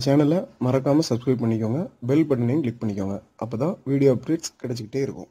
சேனலை மறக்காமல் சப்ஸ்கிரைப் பண்ணிக்கோங்க பெல் பட்டனையும் கிளிக் பண்ணிக்கோங்க அப்போ தான் வீடியோ அப்டேட்ஸ் கிடச்சிக்கிட்டே இருக்கும்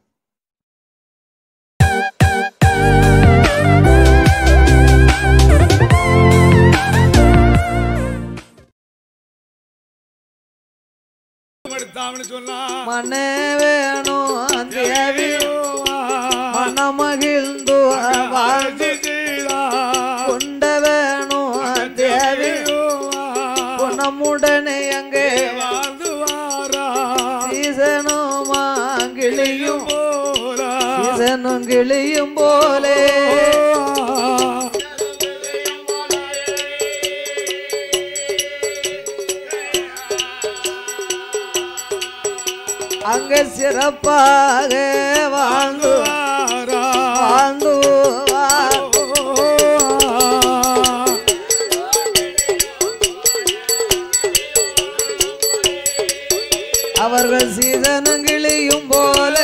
எடுத்தாம்னு சொன்னா மனே வேணும் தேவி மனமகிழ்ந்து வாழ்ந்து கொண்ட வேணும் தேவி குணமுடனே அங்கே ஈசனும் கிளியும் ஈசனும் கிளியும் போலே அங்க சிறப்பாக வாழ்ந்து வாழ்ந்து வா- அவர்கள் சீதனும் கிளியும் போல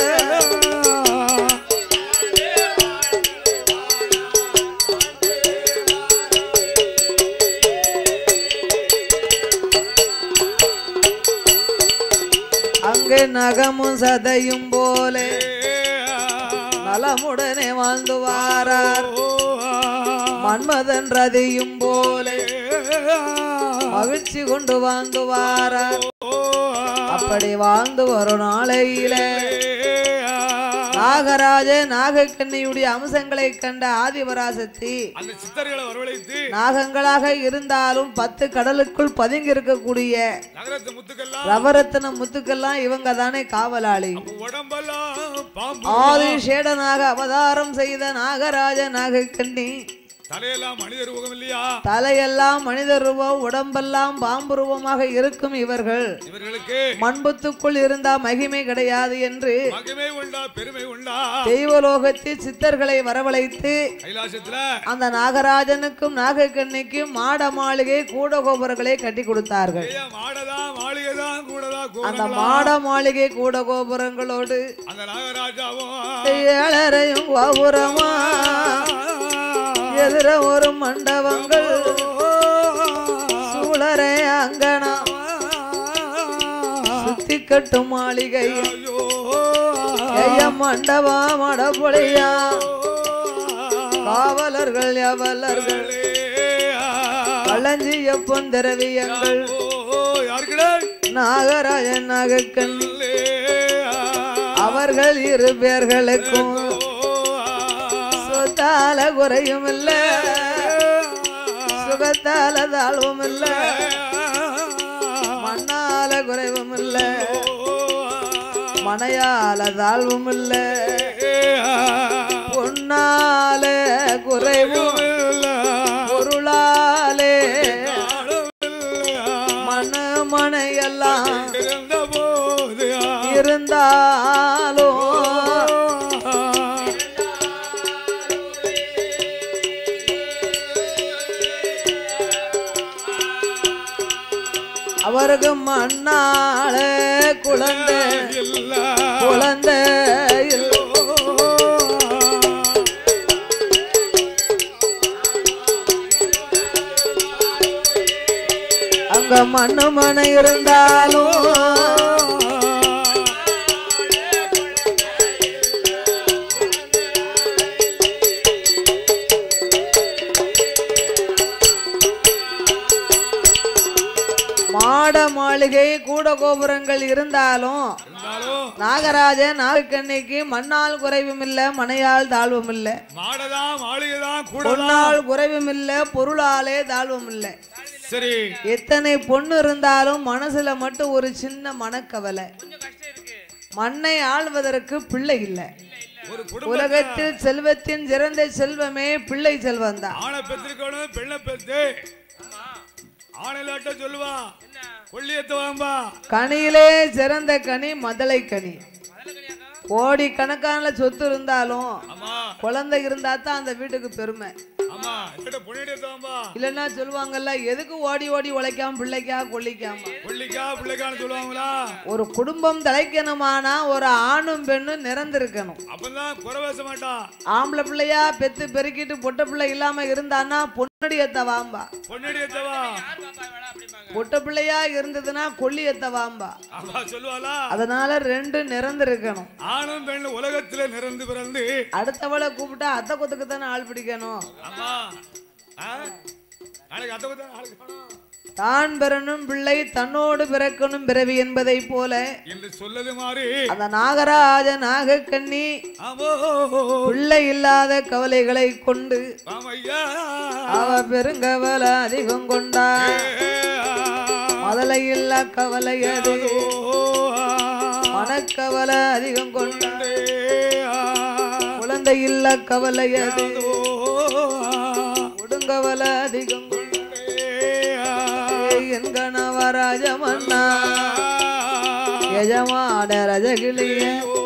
அங்கே நகமும் சதையும் போலே நலமுடனே வாழ்ந்து வாரார் மன்மதன் ரதியும் போலே மகிழ்ச்சி கொண்டு வாழ்ந்து வாரார் அப்படி வாழ்ந்து வரும் நாளையில நாகராஜ நாகக்கண்ணியுடைய அம்சங்களை கண்ட ஆதிபராசக்தி அந்த சித்தர்களை வரவழைத்து நாகங்களாக இருந்தாலும் பத்து கடலுக்குள் பதுங்கி இருக்கக்கூடிய நகரத்து முத்துக்கெல்லாம் ரவரத்தின முத்துக்கெல்லாம் இவங்க தானே காவலாளி உடம்பெல்லாம் பாம்பு ஆதி சேடனாக அவதாரம் செய்த நாகராஜ நாகக்கண்ணி தலையெல்லாம் மனித ரூபம் இல்லையா தலையெல்லாம் மனித ரூபம் உடம்பெல்லாம் பாம்பு ரூபமாக இருக்கும் இவர்கள் இவர்களுக்கு மண்புத்துக்குள் இருந்தா மகிமை கிடையாது என்று மகிமை உண்டா பெருமை உண்டா தெய்வலோகத்தில் சித்தர்களை வரவழைத்து கைலாசத்துல அந்த நாகராஜனுக்கும் நாகக்கண்ணிக்கும் மாட மாளிகை கூட கோபுரங்களை கட்டி கொடுத்தார்கள் ஐயா, மாடதான் மாளிகைதான் கூடதா அந்த கோபுரங்களா? மாட மாளிகை கூட கோபுரங்களோடு அந்த நாகராஜாவும் ஏழரையும் கோபுரமா எதிர ஒரு மண்டபங்கள் சூழரே அங்கனா சுத்தி கட்டும் மாளிகை ஐயோ ஐய மண்டபா மடபொழியா காவலர்கள் எவலர்கள் களஞ்சிய பொந்திரவியங்கள் யாருக்கிடே நாகராஜன் நாகக்கண் அவர்கள் இரு பேர்களுக்கும் சொத்தால குறையும் இல்ல சுகத்தால தாழ்வும் இல்ல மண்ணால குறைவும் இல்ல மனையால தாழ்வும் இல்ல பொன்னால குறைவும் பொருளாலே மன மனையெல்லாம் இருந்தாலும் அவருக்கு மண்ணால குழந்தை குழந்தை இல்ல. அங்க மண்ணு மனை இருந்தாலும் மாட மாளிகை கூட கோபுரங்கள் இருந்தாலும் நாகராஜன் நாகக்கண்ணிக்கு மண்ணால் குறைவும் இல்ல மனையால் தாழ்வும் இல்ல மாடதான் மாளிகைதான் கூட பொன்னால் குறைவும் இல்ல பொருளாலே தாழ்வும் இல்ல சரி எத்தனை பொண்ணு இருந்தாலும் மனசுல மட்டும் ஒரு சின்ன மனக்கவலை மண்ணை ஆள்வதற்கு பிள்ளை இல்லை ஒரு குடும்ப உலகத்தில் செல்வத்தின் சிறந்த செல்வமே பிள்ளை செல்வம் தான் ஆணை பெற்றிருக்கணும் பெண்ணை பெற்று ஆணையிலாட்ட சொல்லுவா கொள்ளியத்து வாம்பா கனியிலே சிறந்த கனி மதலை கனி கோடி கணக்கான சொத்து இருந்தாலும் ஆமா குழந்தை இருந்தா தான் அந்த வீட்டுக்கு பெருமை ஆமா என்கிட்ட பொண்ணியத்து வாம்பா இல்லைன்னா சொல்லுவாங்கல்ல எதுக்கு ஓடி ஓடி உழைக்காம பிள்ளைக்கா கொள்ளிக்காம கொள்ளிக்கா பிள்ளைக்கான்னு சொல்லுவாங்களா ஒரு குடும்பம் தலைக்கணுமானா ஒரு ஆணும் பெண்ணும் நிறந்திருக்கணும் அப்பதான் குறை பேச மாட்டா ஆம்பளை பிள்ளையா பெத்து பெருக்கிட்டு பொட்டை பிள்ளை இல்லாம இருந்தான்னா பொண்ணு பொன்னடியத்த வாம்பா பொன்னடி எத்தவா பொட்ட பிள்ளையா இருந்ததுன்னா கொல்லியத்த வாம்பா ஆமா சொல்லுவாளா அதனால ரெண்டு நிறந்திருக்கணும் ஆணும் பெண் உலகத்துல நிறந்து பிறந்து அடுத்தவளை கூப்பிட்டா அத்தை கொத்துக்கு தானே ஆள் பிடிக்கணும் ஆமா ஆ? நாளைக்கு அத்தை பத்தி நாளைக்கு காணோம். தான் பிறனும் பிள்ளை தன்னோடு பிறக்கணும் பிறவி என்பதை போல என்று சொல்லது மாறி அந்த நாகராஜ நாகக்கண்ணி ஆமோ பிள்ளை இல்லாத கவலைகளை கொண்டு ஆமையா அவ பெருங்கவலை அதிகம் கொண்டா முதலை இல்ல கவலை அது மனக்கவலை அதிகம் கொண்டா குழந்தை இல்ல கவலை அது உடுங்கவலை அதிகம் கொண்டா என் கணவராஜ மன்னா எஜமான ரஜகிளிய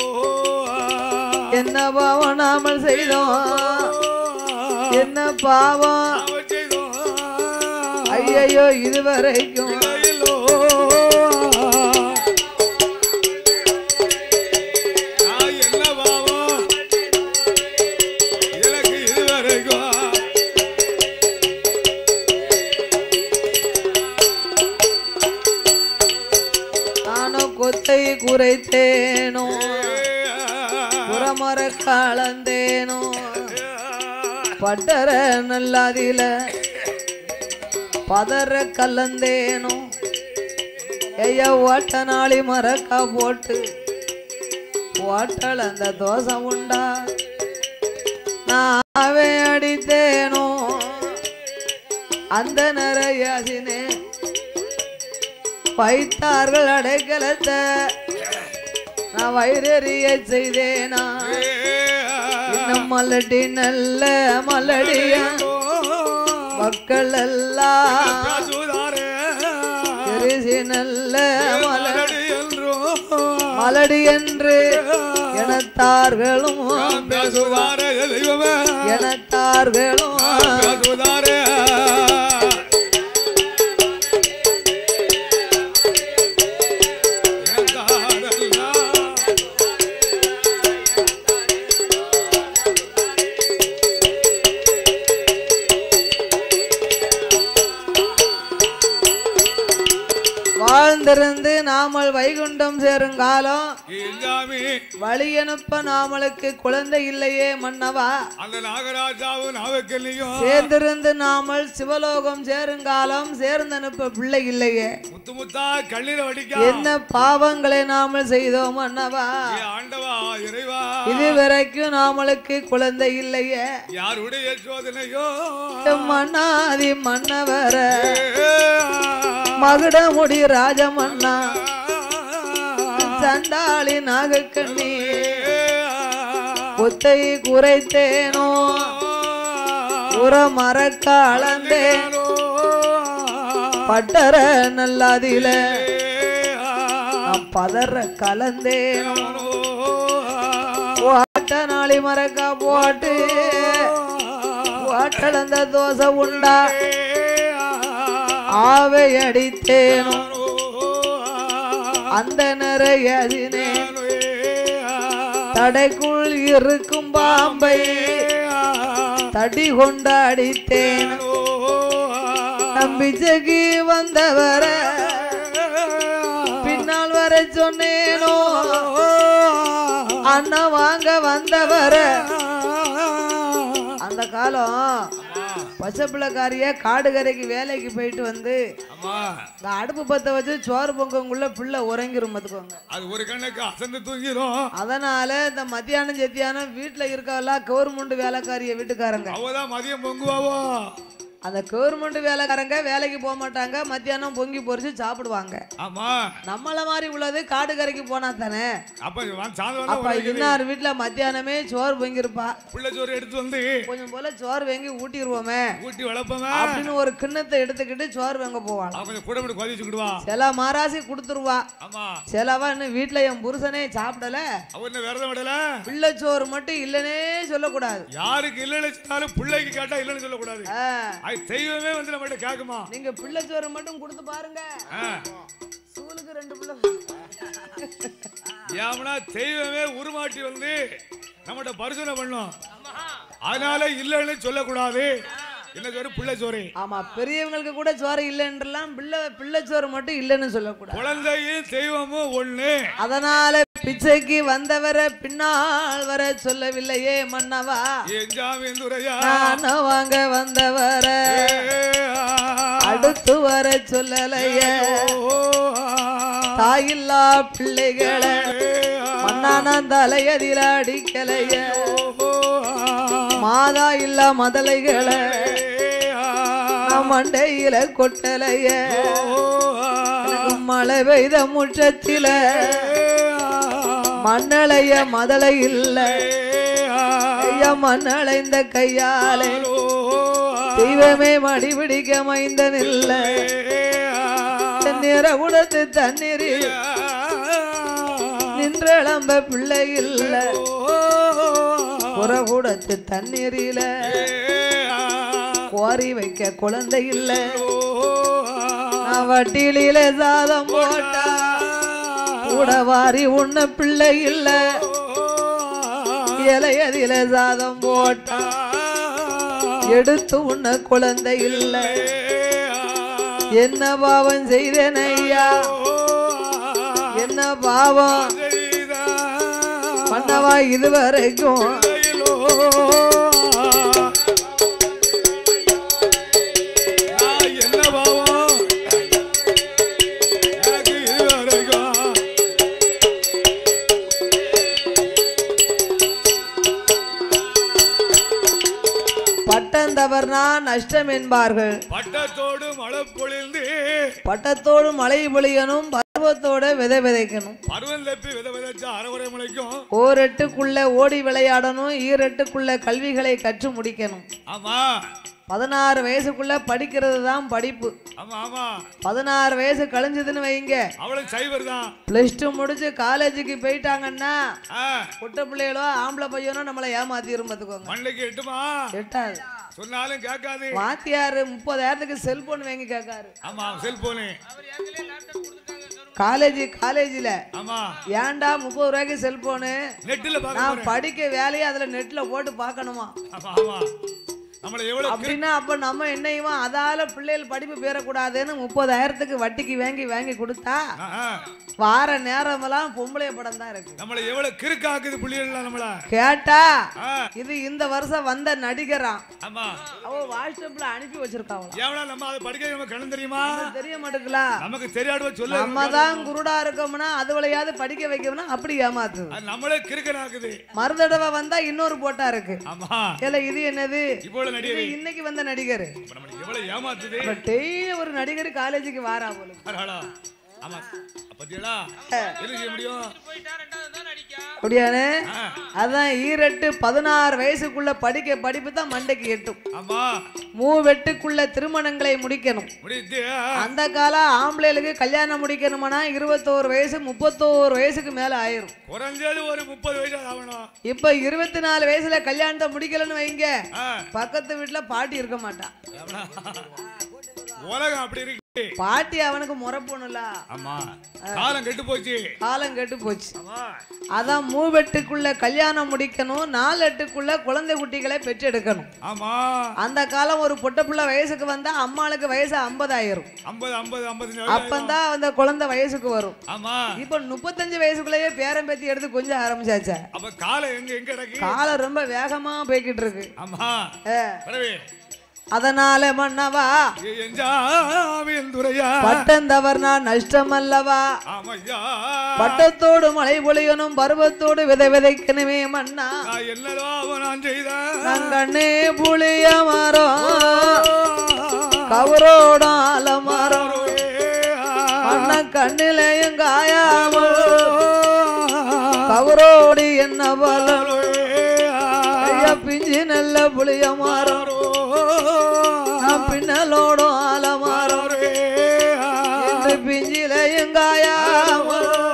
என்ன பாவம் நாமல் செய்தோம் என்ன பாவம் ஐயையோ இதுவரைக்கும் என்ன பாவம் எனக்கு இதுவரைக்கும் நானும் கொத்தை குறைத்தேனோ புறமர கலந்தேனோ பட்டர நல்லாதில பதற கலந்தேனோ ஐயா ஓட்ட நாளி மரக்கா போட்டு ஓட்டல் அந்த தோசை உண்டா நாவே அடித்தேனோ அந்த நிறையாசினே வைத்தார்கள் அடைக்கலத்தை நான் வயிறெறிய செய்தேனா இன்னும் மல்லடி நல்ல மல்லடியா மக்கள் எல்லாம் தெரிசி நல்ல மலடி மலடி என்று எனத்தார்களும் எனத்தார்களும் வாழ்ந்திருந்து நாமல் வைகுண்டம் சேரும் காலம் வழி அனுப்ப நாமளுக்கு குழந்தை இல்லையே மன்னவா அந்த நாகராஜாவும் நாவக்கல்லியும் சேர்ந்திருந்து நாமல் சிவலோகம் சேருங்காலம் சேர்ந்து அனுப்ப பிள்ளை இல்லையே முத்து முத்தா கண்ணீரை வடிக்க என்ன பாவங்களை நாமல் செய்தோம் மன்னவா ஏ ஆண்டவா இறைவா இதுவரைக்கும் நாமளுக்கு குழந்தை இல்லையே யாருடைய சோதனையோ மன்னாதி மன்னவர மகுடமுடி ராஜமன்னா சண்டாளி நாகக்கண்ணி கொத்தை குறைத்தேனோ உர மரக்க அளந்தேன் பட்டர நல்லாதில நான் பதற கலந்தேனோ ஓட்ட நாளி மரக்கா போட்டு ஓட்டளந்த தோசை உண்டா ஆவை அடித்தேனோ அந்த நிறையதினே தடைக்குள் இருக்கும் பாம்பை தடி கொண்டு அடித்தேன் நம்பிச்சைக்கு வந்தவர பின்னால் வர சொன்னேனோ அண்ணா வாங்க வந்தவர அந்த காலம் பச்சை பிள்ளைக்காரிய காடுகரைக்கு வேலைக்கு போயிட்டு வந்து அம்மா இந்த அடுப்பு பத்த வச்சு சோறு பொங்கக்குள்ள பிள்ளை உறங்கிரும் பார்த்துக்கோங்க அது ஒரு கண்ணுக்கு அசந்து தூங்கிரும் அதனால இந்த மத்தியானம் செத்தியானம் வீட்டுல இருக்கவெல்லாம் கவர்மெண்ட் வேலைக்காரிய வீட்டுக்காரங்க அவதான் மதியம் பொங்குவாவோ அந்த கவர்மெண்ட் வேலைக்காரங்க வேலைக்கு போக மாட்டாங்க மத்தியானம் பொங்கி பொரிச்சு சாப்பிடுவாங்க ஆமா நம்மள மாதிரி உள்ளது காடு கரைக்கு போனா தானே அப்ப வந்து சாயந்தரம் அப்ப வந்து ஒரு இன்னார் வீட்டுல மத்தியானமே சோறு பொங்கிருப்பா பிள்ளை சோறு எடுத்து வந்து கொஞ்சம் போல சோறு வாங்கி ஊட்டிடுவோமே ஊட்டி வளர்ப்பவன் அப்படின்னு ஒரு கிண்ணத்தை எடுத்துக்கிட்டு சோறு வாங்க போவாள் அவன் கொஞ்சம் கூட விட்டு கொதிச்சுக்கிடுவா சில மாராசி கொடுத்துருவா ஆமா சிலவா இன்னும் வீட்டுல என் புருஷனே சாப்பிடல அவன் என்ன விரதம் விடல பிள்ளை சோறு மட்டும் இல்லனே சொல்லக்கூடாது யாருக்கு இல்லைன்னு சொன்னாலும் பிள்ளைக்கு கேட்டா இல்லைன்னு சொல்லக்கூடாது ஆ, அது தெய்வமே வந்து நம்மகிட்ட கேக்குமா நீங்க பிள்ளை சோறு மட்டும் கொடுத்து பாருங்க ஆ. ஸ்கூலுக்கு ரெண்டு பிள்ளை ஏமனா தெய்வமே உருமாட்டி வந்து நம்மகிட்ட பரிசோதனை பண்ணும் அதனால இல்லைன்னு சொல்லக்கூடாது என்ன சோறு பிள்ளை சோறு ஆமா பெரியவங்களுக்கு கூட சோறு இல்லைன்றலாம் பிள்ளை பிள்ளை சோறு மட்டும் இல்லைன்னு சொல்லக்கூடாது குழந்தையும் தெய்வமும் ஒண்ணு அதனால பிச்சைக்கு வந்தவரை பின்னால் வர சொல்லவில்லையே மன்னவா என் ஜாமீந்துரையா நான் வாங்க வந்தவரை அடுத்து வர சொல்லலையே தாயில்லா பிள்ளைகளை மன்னான தலையதில அடிக்கலைய மாதா இல்ல மதலைகளை நான் மண்டையில கொட்டலைய எனக்கு மழை பெய்த முற்றத்தில மண்ணளைய மதலை இல்ல ஐயா மண்ணளைந்த கையாலே தெய்வமே மடி பிடிக்க மைந்தன் இல்ல நிற குடத்து தண்ணீரில் நின்றளம்ப பிள்ளை இல்ல புறகுடத்து தண்ணீரில கோரி வைக்க குழந்தை இல்ல நான் வட்டியில சாதம் போட்டா கூட வாரி உண்ண பிள்ளை இல்ல இலையதில சாதம் போட்டா எடுத்து உண்ண குழந்தை இல்ல என்ன பாவம் செய்தேன் ஐயா என்ன பாவம் பண்ணவா இதுவரைக்கும் என்ன பாவம் எனக்கு இதுவரைக்கும் பட்டம் தவறுனா நஷ்டம் என்பார்கள் பட்டத்தோடு மழை பொழிந்து பட்டத்தோடு மழை பொழியணும் பருவத்தோட விதை விதைக்கணும் பருவம் தப்பி வித விதைச்சா அரைகுறை முளைக்கும் ஓரெட்டுக்குள்ள ஓடி விளையாடணும் ஈரெட்டுக்குள்ள கல்விகளை கற்று முடிக்கணும் ஆமா பதினாறு வயசுக்குள்ள படிக்கிறது தான் படிப்பு ஆமா ஆமா பதினாறு வயசு கழிஞ்சதுன்னு வைங்க அவளும் சைவர் தான் பிளஸ் டூ முடிச்சு காலேஜுக்கு போயிட்டாங்கன்னா பொட்ட பிள்ளைகளோ ஆம்பளை பையனோ நம்மளை ஏமாத்திரும் பார்த்துக்கோங்க மண்ணுக்கு எட்டுமா எட்டாது சொன்னாலும் கேட்காது வாத்தியாரு முப்பதாயிரத்துக்கு செல்போன் வாங்கி கேட்காரு ஆமா செல்போனு காலேஜ் காலேஜில் ஆமா ஏன்டா முப்பது ரூபாய்க்கு செல்போனு நெட்டுல பார்க்க நான் படிக்க வேலையை அதுல நெட்ல போட்டு பார்க்கணுமா ஆமா ஆமா நம்மள எவ்வளவு அப்படின்னா அப்ப நம்ம என்னையுமா அதால பிள்ளைகள் படிப்பு பெறக்கூடாதுன்னு முப்பதாயிரத்துக்கு வட்டிக்கு வாங்கி வாங்கி கொடுத்தா ஆ, ஆ. வார நேரமெல்லாம் பொம்பளை படம் தான் இருக்கு நம்மள எவ்வளவு கிறுக்காக்குது புள்ளிகள் நம்மள கேட்டா ஆ, இது இந்த வருஷம் வந்த நடிகராம் ஆமா அவ வாட்ஸ்அப்ல அனுப்பி வச்சிருக்காவலாம் எவ்வளவு நம்ம அதை படிக்க நம்ம கணம் தெரியுமா தெரிய மாட்டேங்களா நமக்கு தெரியாடுவ சொல்ல நம்ம தான் குருடா இருக்கோம்னா அதுவளையாவது படிக்க வைக்கணும்னா அப்படி ஏமாத்துது அது நம்மளே கிறுக்கனாக்குது மறுதடவை வந்தா இன்னொரு போட்டா இருக்கு ஆமா ஏல இது என்னது இவ்வளவு இது நடிகை இன்னைக்கு வந்த நடிகர் இப்ப நம்மளுக்கு எவ்வளவு ஏமாத்துது டெய்லி ஒரு நடிகர் காலேஜுக்கு வாரா போல பரவாயில்ல. ஆமா பத்தியலா என்ன செய்ய முடியும் அப்படியானே ஆ, அதான் ஈரெட்டு பதினாறு வயசுக்குள்ள படிக்க படிப்பு தான் மண்டைக்கு எட்டும் ஆமா மூவெட்டுக்குள்ள திருமணங்களை முடிக்கணும் முடித்து அந்த காலம் ஆம்பளைகளுக்கு கல்யாணம் முடிக்கணுமானா இருபத்தோரு வயசு முப்பத்தோரு வயசுக்கு மேல ஆயிரும் குறைஞ்சது ஒரு முப்பது வயசு ஆகணும் இப்ப இருபத்தி நாலு வயசுல கல்யாணத்தை முடிக்கலன்னு வைங்க ஆ, பக்கத்து வீட்டுல பாட்டி இருக்க மாட்டான் எவ்வளவு? உலகம் அப்படி இருக்கு பாட்டி அவனுக்கு முறப்போணும்ல ஆமா காலம் கெட்டு போச்சு காலம் கெட்டு போச்சு ஆமா அதான் மூவெட்டுக்குள்ள கல்யாணம் முடிக்கணும் நாலெட்டுக்குள்ள குழந்தை குட்டிகளை பெற்றெடுக்கணும் ஆமா அந்த காலம் ஒரு பொட்ட புள்ள வயசுக்கு வந்தா அம்மாளுக்கு வயசு ஐம்பதாயிரம் ஐம்பது ஐம்பது ஐம்பத்தஞ்சு அப்பந்தான் அந்த குழந்தை வயசுக்கு வரும் ஆமா இப்ப முப்பத்தஞ்சு வயசுக்குள்ளேயே பேரம் பேத்தி எடுத்து கொஞ்சம் ஆரம்பிச்சாச்சா அப்ப காலம் எங்க எங்க கிடக்கு காலம் ரொம்ப வேகமா போய்கிட்டு இருக்கு ஆமா ஏ, பரவே அதனால மன்னவா எஞ்சாவில் துறையா பட்டம் தவறுனா நஷ்டம் அல்லவா ஆமையா பட்டத்தோடு மழை பொழியணும் பருவத்தோடு விதை விதைக்கணுமே மன்னா நான் என்னதான் நான் செய்த நான் கண்ணே புளிய மரம் கவரோட ஆலமரம் அண்ண கண்ணிலையும் காயாம கவரோடு என்ன பலம் ஐயா பிஞ்சு நல்ல புளிய மரம் நான் பின்னலோடும் ஆலமரம் என்று பிஞ்சிலையும் காயாம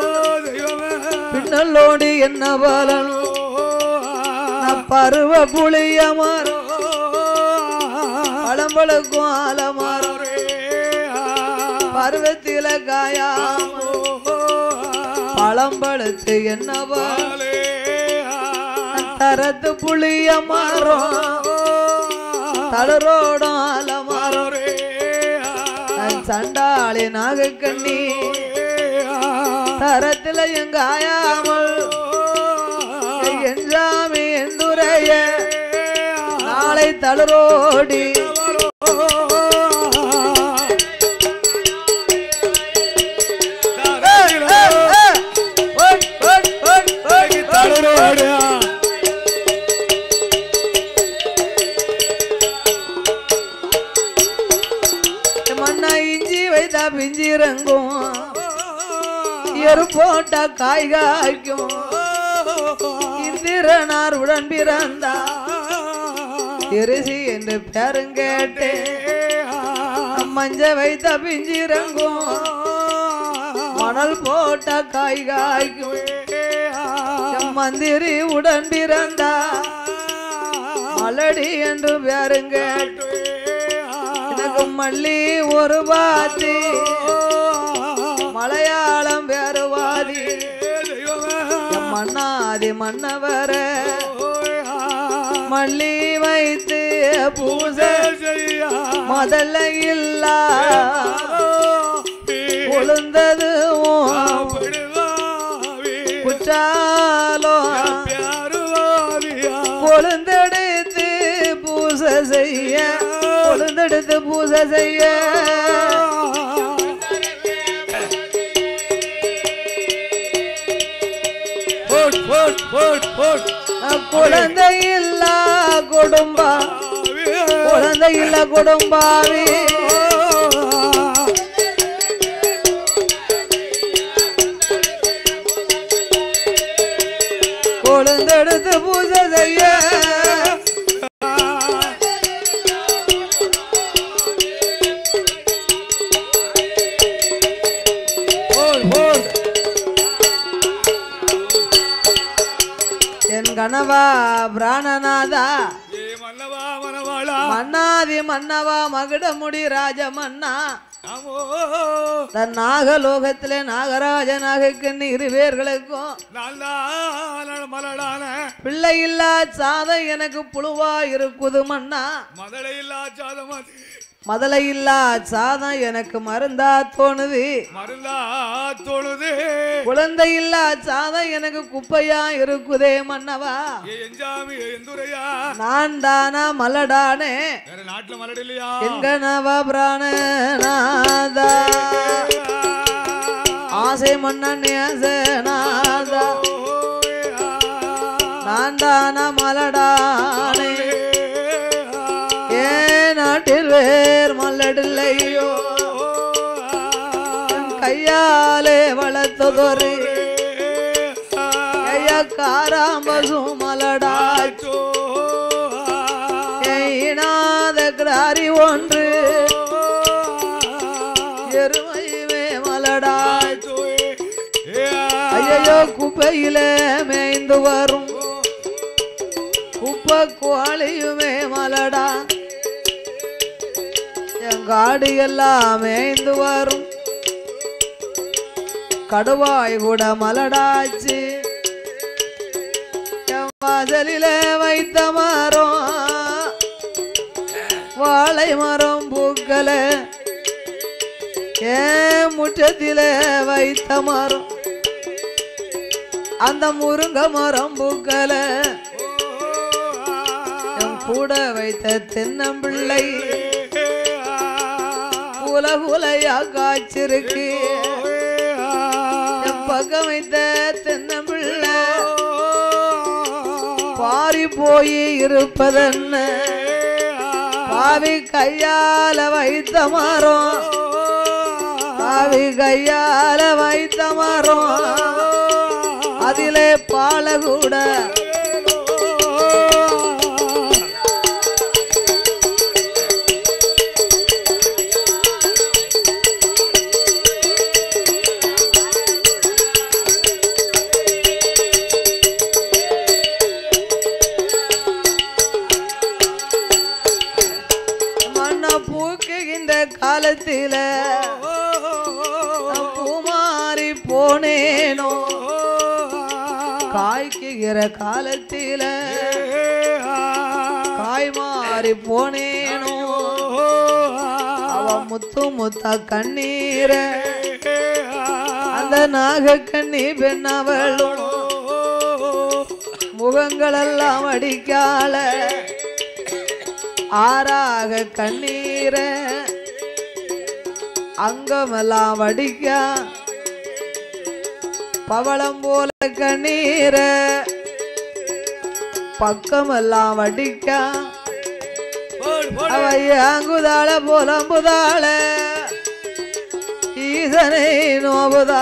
பின்னலோடு என்ன பலன் நான் பருவ புளிய மரம் பழம்பழுக்கும் ஆலமரம் பருவத்தில காயாம பழம்பழுத்து என்ன பலன் தரத்து புளிய மரம் தளரோடும் அலமாரம் தன் சண்டாளி நாகக்கண்ணி தரத்துல எங்காயாமல் என்றாமி என்றுரைய நாளை தளரோடி ஓட், ஓட், ஓட், ஓட், ஓட். மண்ணா இஞ்சி வைத்தா பிஞ்சிறங்கும் எரு போட்டா காய் காய்க்கும் இந்திரனார் உடன் பிறந்தா எரிசி என்று பேரும் கேட்டேன் மஞ்ச வைத்த பிஞ்சிறங்கும் மணல் போட்டா காய் காய்க்கும் எம் மந்திரி உடன் பிறந்தா மலடி என்று பேரும் கேட்டேன் எனக்கு மல்லி ஒரு பாத்தி மலையாளம் வேறுவாதி எம் மன்னாதி மன்னவர மல்லி வைத்து பூசை முதல்ல இல்ல உளுந்தது குச்சாலோ கொழுந்தெடுத்து பூசை செய்ய கொழுந்தெடுத்து பூசை செய்ய குழந்தை இல்ல குடும்பா குழந்தை இல்ல குடும்பாவி கொழுந்தெடுத்து பூஜை செய்ய என் கணவா பிராணநாதா மன்னாதி மன்னவா மகுடமுடி ராஜ மன்னா தன் நாகலோகத்திலே நாகராஜனாக கண்ணி இரு பேர்களுக்கும் மலடான பிள்ளை இல்லா சாதம் எனக்கு புழுவா இருக்குது மன்னா மதலை இல்லா சாதமது மதலை இல்லா சாதம் எனக்கு மருந்தா தோணுது மருந்தா தொழுது குழந்தை இல்லா சாதம் எனக்கு குப்பையா இருக்குதே மன்னவா ஏ எஞ்சாமி எந்துரையா நான் தானா மலடானே வேற நாட்டுல மலடு இல்லையா எங்க நவ பிராணநாதா ஆசை மன்னன் நேசநாதா நான் தானா மலடானே ஏ நாட்டில் வேர் மல்லடில்லையோ கையாலே வளர்த்ததொரு கையக்காராம்பசு மலடாச்சு இனாத கிராரி ஒன்று எருமையுமே மலடாச்சு ஐயோ குப்பையிலே மேய்ந்து வரும் குப்பை கோழியுமே மலடா என் காடு எல்லாம் மேய்ந்து வரும் கடுவாய் கூட மலடாச்சு என் வாசலிலே வைத்த மரம் வாழை மரம் பூக்கல ஏன் முற்றத்திலே வைத்த மரம் அந்த முருங்க மரம் பூக்கல என் கூட வைத்த தென்னம்பிள்ளை புல புலையா காய்ச்சிருக்கு என் பக்கம் வைத்த தென்னம்பிள்ளை பாரி போய் இருப்பதென்ன பாவி கையால வைத்த மரம் பாவி கையால வைத்த மரம் அதிலே பால கூட மண்ண பூக்குகின்ற காலத்தில நான் பூமாறி போனேனோ காய்க்குகிற காலத்தில தாய் மாறி போனேனோ ஓ, அவ முத்து முத்தா கண்ணீர அந்த நாக கண்ணி பெண்ணவளும் முகங்களெல்லாம் அடிக்கால ஆறாக கண்ணீர அங்கமெல்லாம் வடிக்கா பவளம் போல கண்ணீர பக்கமெல்லாம் வடிக்கா போடு, போடு. அவ ஏங்குதாள புலம்புதாள ஈசனை நோபுதா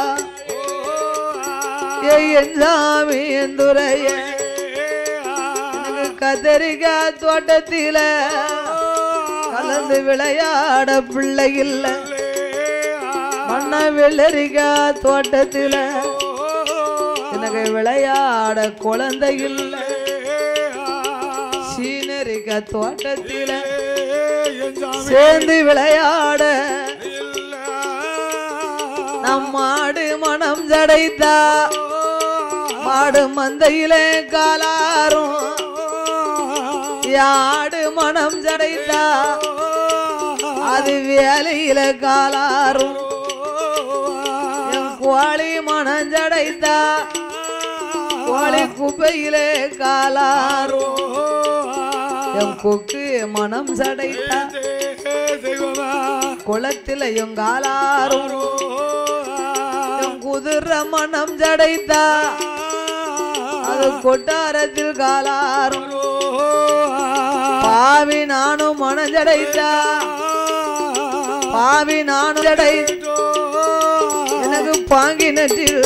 என் சாமி எந்துரைய எனக்கு கத்தரிக்காய் தோட்டத்தில கலந்து விளையாட பிள்ளை இல்ல மண்ண வெள்ளரிக்காய் தோட்டத்தில எனக்கு விளையாட குழந்தை இல்ல சீனரிக்காய் தோட்டத்தில சேர்ந்து விளையாட நம் மாடு மனம் ஜடைத்தா மாடு மந்தையிலே காலாரும் யாடு மனம் ஜடைத்தா அது வேலையில காலாரும் என் கோழி மனம் ஜடைத்தா கோழி குப்பையிலே காலாரும் என் கொக்கு மனம் ஜடைத்தா குளத்திலையும் காலாரும் என் குதிரை மனம் ஜடைத்தா அது கொட்டாரத்தில் காலாரும் பாவி நானும் மனஜடைத்தா பாவி நானும் ஜடை எனக்கு பாங்கி நட்டில்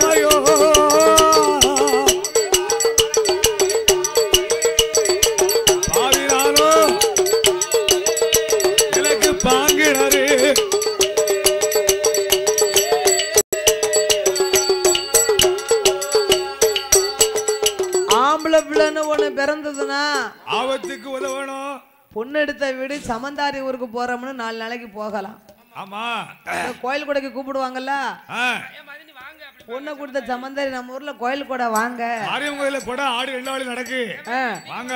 எனக்கு பாங்கிறாரு ஆம்பளை பிள்ளைன்னு ஒண்ணு பிறந்ததுன்னா ஆபத்துக்கு உதவணும் பொண்ணு எடுத்த வீடு சமந்தாரி ஊருக்கு போறோம்னு நாலு நாளைக்கு போகலாம் ஆமா இந்த கோயில் கொடைக்கு கூப்பிடுவாங்கல்ல ஆ. பொண்ணை கொடுத்த சமந்தாரி நம்ம ஊர்ல கோயில் கூட வாங்க ஆரியம் கோயில கூட ஆடு ரெண்டு வாழி நடக்கு ஆ, வாங்க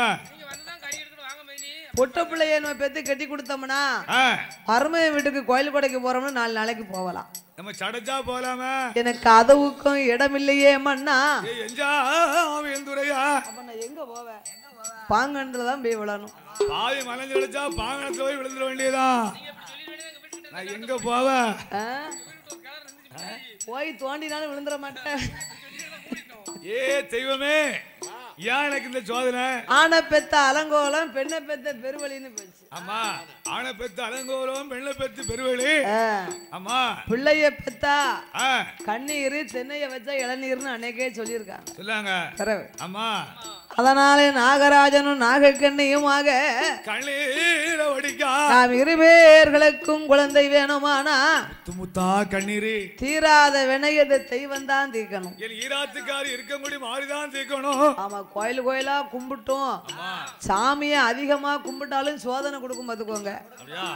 பொட்ட பிள்ளைய நம்ம பெத்து கட்டி கொடுத்தோம்னா ஆ. மருமைய வீட்டுக்கு கோயில் கொடைக்கு போறோம்னு நாலு நாளைக்கு போகலாம் நம்ம சடைச்சா போலாமே எனக்கு அதுவுக்கும் இடமில்லையே மண்ணா ஏய், எஞ்சா எந்துரையா அப்ப நான் எங்க போவேன் பாங்கன்றதான் தான் போய் விழணும் பாவி மலைஞ்சு அடிச்சா பாங்கனத்துல போய் விழுந்துட வேண்டியதான் நான் எங்க போவேன் ஆ? போய் தோண்டினாலும் விழுந்துட மாட்டேன் ஏ தெய்வமே ஏன் எனக்கு இந்த சோதனை ஆனை பெத்த அலங்கோலம் பெண்ணை பெத்த பெருவழின்னு போச்சு ஆமா ஆணை பெத்து அலங்கோலம் பெண்ணை பெத்து பெருவெளி ஆ, ஆமா பிள்ளைய பெத்தா ஆ, கண்ணீர் தென்னைய வச்சா இளநீர்னு அன்னைக்கே சொல்லியிருக்காங்க சொல்லாங்க பிறகு ஆமா அதனாலே நாகராஜனும் நாகக்கண்ணியுமாக கண்ணீர வடிக்கா நாம் இருவேர்களுக்கும் குழந்தை வேணுமானா முத்து முத்தா கண்ணீரு தீராத வினையது தெய்வம் தான் தீர்க்கணும் என் ஈராத்துக்காரி இருக்க முடி மாறிதான் தீர்க்கணும் ஆமா கோயில் கோயிலா கும்பிட்டோம் சாமியை அதிகமா கும்பிட்டாலும் சோதனை கொடுக்கும் பார்த்துக்கோங்க அப்படியா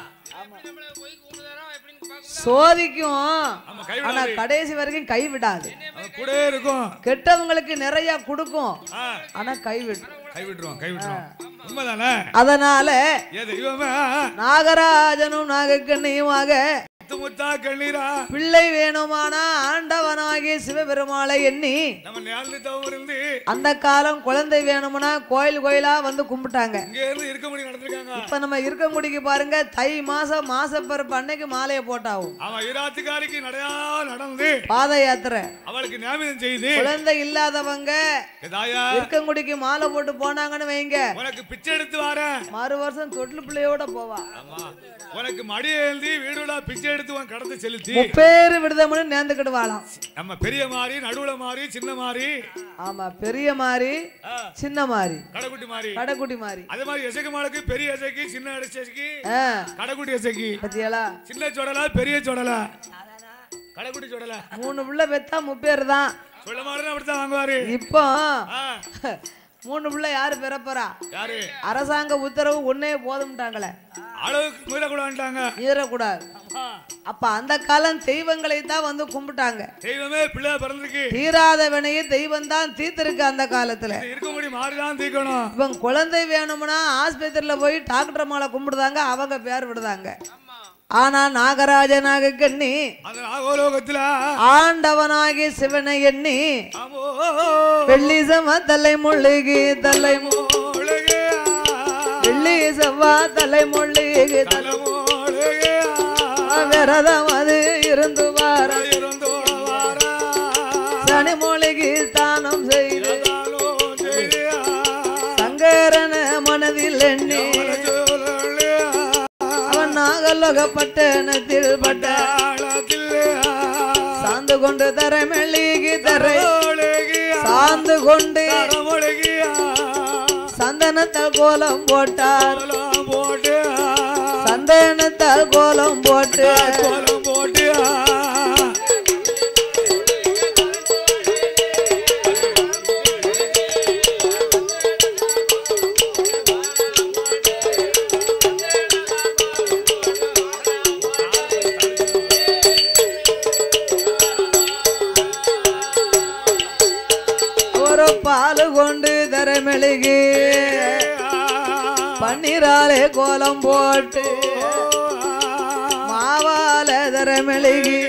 சோதிக்கும் ஆமா ஆனா கைவிடாது கடைசி வரைக்கும் கைவிடாது அவன் கூட இருக்கும் கெட்டவங்களுக்கு நிறைய கொடுக்கும் ஆ, ஆனா கைவிடும் கைவிட்டுருவோம் கைவிட்டுருவோம் உண்மைதானே அதனால ஏ தெய்வமே நாகராஜனும் நாகக்கண்ணியுமாக முத்து முத்தா கண்ணீரா பிள்ளை வேணுமானா ஆண்டவனாகிய சிவபெருமாளை எண்ணி நம்ம நேர்ந்து தவம் இருந்து அந்த காலம் குழந்தை வேணும்னா கோயில் கோயிலா வந்து கும்பிட்டாங்க இங்க இருந்து இருக்க முடியும் நடந்திருக்காங்க இப்ப நம்ம இருக்க முடிக்கு பாருங்க தை மாசம் மாசப்பிறப்பு அன்னைக்கு மாலையை போட்டாவும் அவன் ஈராத்துக்காரிக்கு நடையா நடந்து பாத யாத்திரை அவளுக்கு ஞாபகம் செய்து குழந்தை இல்லாதவங்க தாயா இருக்கங்குடிக்கு மாலை போட்டு போனாங்கன்னு வைங்க உனக்கு பிச்சை எடுத்து வரேன் மறு வருஷம் தொட்டில் பிள்ளையோட போவா ஆமா உனக்கு மடி எழுதி வீடுடா பிச்சை எடுத்து உன் கடத்தை செலுத்தி முப்பேறு விடுதம்னு நேர்ந்துக்கிடுவாளாம் நம்ம பெரிய மாறி நடுவுல மாறி சின்ன மாறி ஆமா பெரிய மாறி ஆ, சின்ன மாறி கடைக்குட்டி மாறி கடைக்குட்டி மாறி அதே மாதிரி எசைக்கு மாளுக்கு பெரிய எசைக்கு சின்ன எசைக்கு ஆ, கடைக்குட்டி எசைக்கு பத்தியாளா சின்ன சொடலா பெரிய சொடலா கடைக்குட்டி சொடலா மூணு பிள்ளை பெத்தா முப்பேர் தான் சொல்ல மாதிரி அப்படித்தான் வாங்குவாரு இப்போ ஆ, மூணு பிள்ளை யாரு பெறப்போறா யாரு அரசாங்க உத்தரவு ஒன்னே போதும்ட்டாங்களே அளவுக்கு மீறக்கூடாதுட்டாங்க மீறக்கூடாது அப்ப அந்த காலம் தெய்வங்களை தான் வந்து கும்பிட்டாங்க தெய்வமே பிள்ளை பிறந்திருக்கு தீராத வினையை தெய்வம் தான் தீர்த்திருக்கு அந்த காலத்துல இது இருக்கும்படி மாறிதான் தீக்கணும் இவங்க குழந்தை வேணும்னா ஆஸ்பத்திரியில போய் டாக்டர் மாலை கும்பிடுதாங்க அவங்க பேர் விடுதாங்க ஆனா நாகராஜ நாகக்கண்ணி அந்த நாகோலோகத்துல ஆண்டவனாகி சிவனை எண்ணி ஆமோ வெள்ளி செவ்வா தலை முள்ளுகி தலை மு- உலகே வெள்ளி செவ்வா தலை முள்ளுகி தலை தலைமோலகே விரதம் அது இருந்து வார இருந்தோ வாரா சனி மூலிகை தானம் செய்து தானோ செய்தியா சங்கரன மனதில் எண்ணி அவன் நாகலோகப்பட்டணத்தில் பட்ட சாந்து கொண்டு தர மெல்லிகி தரை சாந்து கொண்டு சந்தனத்தால் கோலம் போட்டார் சந்தனத்தால் கோலம் போட்டு ஒரு பால் கொண்டு தர மெழுகி பன்னீராலே கோலம் போட்டு மாவால தர மெழுகி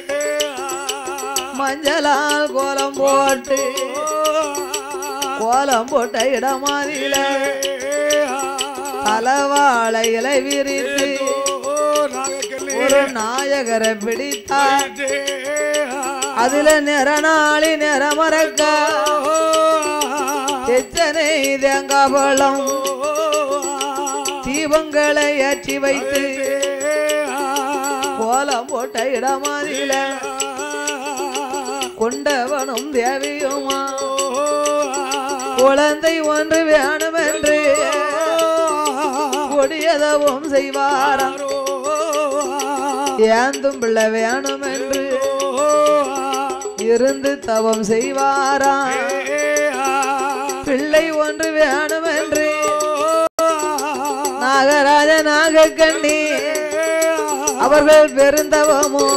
மஞ்சளால் கோலம் போட்டு கோலம் போட்ட இடமாதில தலவாழ இலை விரித்து ஒரு நாயகரை பிடித்தார் அதுல நிறநாளி நிறமறக்க எத்தனை தேங்காய் பழம் தீபங்களை ஏற்றி வைத்து கோலம் போட்ட இடமாதில கொண்டவனும் தேவியுமா குழந்தை ஒன்று வேணும் என்று கொடியதவும் செய்வாராம் ஏந்தும் பிள்ளை வேணும் என்று இருந்து தவம் செய்வாராம் பிள்ளை ஒன்று வேணும் என்று நாகராஜ நாகக்கண்ணி அவர்கள் பெருந்தவமோ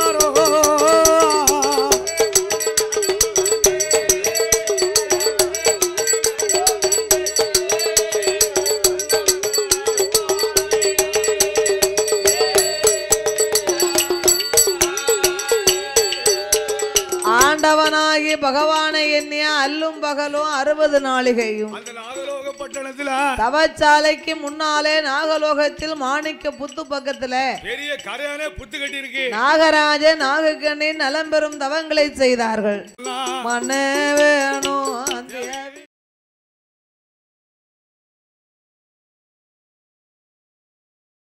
ஆண்டவனாகி பகவானை எண்ணிய அல்லும் பகலும் அறுபது நாளிகையும் அந்த நாகலோக பட்டணத்துல தவச்சாலைக்கு முன்னாலே நாகலோகத்தில் மாணிக்க புத்து பக்கத்துல பெரிய கரையானே புத்து கட்டி இருக்கு நாகராஜ நாகக்கண்ணி நலம் பெறும் தவங்களை செய்தார்கள் மன வேணும்